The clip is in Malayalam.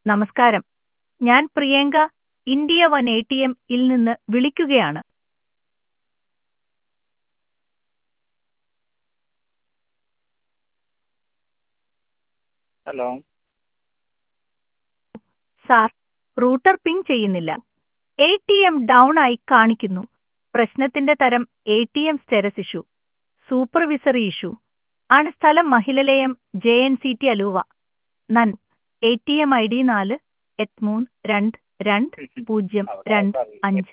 നമസ്കാരം ഞാൻ Priyanka India one A T M ഇൽ നിന്ന് വിളിക്കുകയാണ് ഹലോ സാർ റൂട്ടർ പിങ് ചെയ്യുന്നില്ല എ ടി എം ഡൗൺ ആയി കാണിക്കുന്നു പ്രശ്നത്തിന്റെ തരം A T M status issue supervisory issue ആണ് സ്ഥലം Mahilalayam J N C T Aluva നൻ A T M I D നാല് എട്ട് മൂന്ന് രണ്ട് രണ്ട് പൂജ്യം രണ്ട് അഞ്ച്